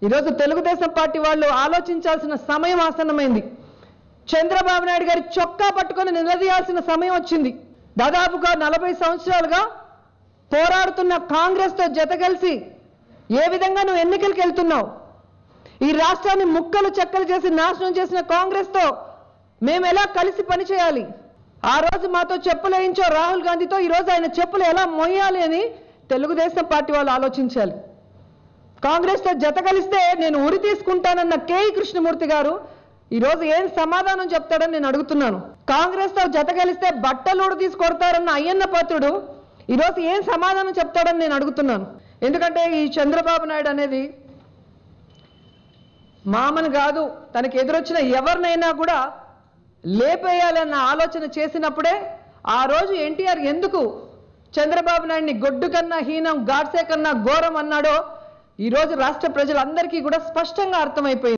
ఈరోజు తెలుగుదేశం పార్టీ వాళ్ళు ఆలోచించాల్సిన సమయం ఆసన్నమైంది చంద్రబాబు నాయుడు గారి చొక్కా పట్టుకొని నిలదీయాల్సిన సమయం వచ్చింది దాదాపుగా నలభై సంవత్సరాలుగా పోరాడుతున్న కాంగ్రెస్తో జత కలిసి ఏ విధంగా నువ్వు ఎన్నికలకు వెళ్తున్నావు ఈ రాష్ట్రాన్ని ముక్కలు చెక్కలు చేసి నాశనం చేసిన కాంగ్రెస్తో మేము ఎలా కలిసి పనిచేయాలి ఆ రోజు మాతో చెప్పులు వేయించో రాహుల్ గాంధీతో ఈ రోజు ఆయన చెప్పులు ఎలా మొయ్యాలి అని తెలుగుదేశం పార్టీ వాళ్ళు ఆలోచించాలి కాంగ్రెస్తో జత కలిస్తే నేను ఉరి తీసుకుంటానన్న కేఈ కృష్ణమూర్తి గారు ఈ రోజు ఏం సమాధానం చెప్తాడని నేను అడుగుతున్నాను కాంగ్రెస్తో జత కలిస్తే బట్టలుడు తీసుకొడతారన్న అయ్యన్న పాత్రుడు ఈ రోజు ఏం సమాధానం చెప్తాడని నేను అడుగుతున్నాను ఎందుకంటే ఈ చంద్రబాబు నాయుడు అనేది మామను కాదు తనకి ఎదురొచ్చిన ఎవరినైనా కూడా లేపేయాలన్న ఆలోచన చేసినప్పుడే ఆ రోజు ఎన్టీఆర్ ఎందుకు చంద్రబాబు నాయుడిని గొడ్డు కన్నా హీనం గాడ్సే కన్నా ఘోరం అన్నాడో ఈ రోజు రాష్ట్ర ప్రజలందరికీ కూడా స్పష్టంగా అర్థమైపోయింది